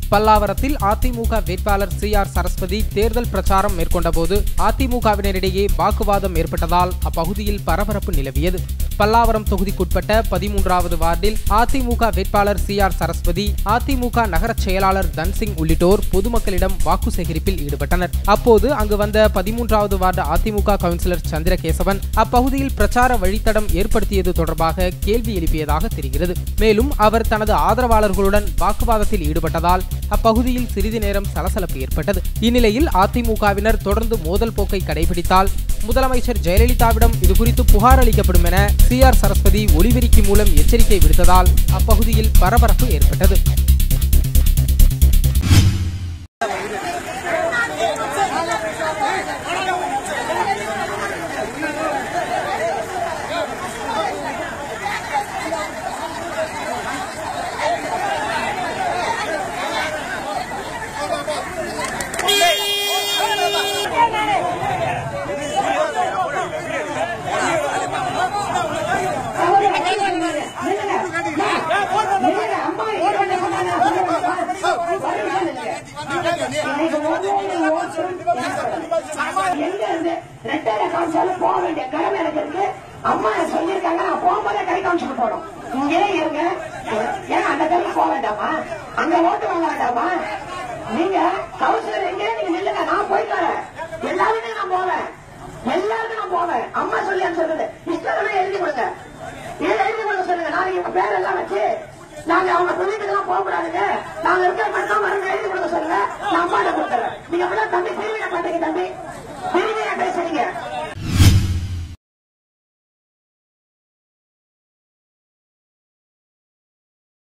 பல்லாவரத்தில் அதிமுக வேட்பாளர் C R Saraswati தேர்தல் பிரச்சாரம் மேற்கொண்டபோது அதிமுகவினரிடையே வாக்குவாதம் ஏற்பட்டதால் அப்பகுதியில் பரபரப்பு நிலவியது பல்லாவரம் தொகுதிக்குட்பட்ட பதிமூன்றாவது வார்டில் அதிமுக வேட்பாளர் சி ஆர் சரஸ்வதி அதிமுக நகர செயலாளர் தன்சிங் உள்ளிட்டோர் பொதுமக்களிடம் வாக்கு சேகரிப்பில் ஈடுபட்டனர் அப்போது அங்கு வந்த பதிமூன்றாவது வார்டு அதிமுக கவுன்சிலர் சந்திரகேசவன் அப்பகுதியில் பிரச்சார வழித்தடம் ஏற்படுத்தியது தொடர்பாக கேள்வி எழுப்பியதாக தெரிகிறது மேலும் அவர் தனது ஆதரவாளர்களுடன் வாக்குவாதத்தில் ஈடுபட்டதால் அப்பகுதியில் சிறிது நேரம் சலசலப்பு ஏற்பட்டது இந்நிலையில் அதிமுகவினர் தொடர்ந்து மோதல் போக்கை கடைபிடித்தால் முதலமைச்சர் ஜெயலலிதாவிடம் இதுகுறித்து புகார் அளிக்கப்படும் என சி ஆர் சரஸ்வதி ஒலிபெருக்கி மூலம் எச்சரிக்கை விடுத்ததால் அப்பகுதியில் பரபரப்பு ஏற்பட்டது எங்க இருந்து ரெட்டரை காமிச்சாலும் போக வேண்டிய கடமை எனக்கு இருக்கு அம்மா சொல்லியிருக்காங்க நான் போகும்போதே கை காமிச்சுட்டு போனோம் இங்கே இருங்க ஏன் அந்த தெருவு போக வேண்டாமா அங்க ஓட்டு வாங்க வேண்டாமா நீங்க கவுன்சிலர் எங்கே நீங்க நில்லுங்க நான் போயிட்டு வரேன் எல்லாருமே நான் போவேன் எல்லாருக்கும் நான் போவேன் அம்மா சொல்லி சொல்லுது இஷ்டம் எழுதி கொடுங்க ஏன் எழுதி கொடுக்க சொல்லுங்க நாளைக்கு உங்க பேரெல்லாம் வச்சு நாங்க அவங்க தொழிலுக்கு போக கூடாதுங்க நாங்க இருக்க மட்டும் வருங்க எழுதி கொடுக்க சொல்லுங்க நான் அம்மாட்ட கொடுத்துறேன் நீங்க அப்படிலாம் தம்பி பிரிவினை பண்றீங்க தம்பி பிரிவினை பேசுறீங்க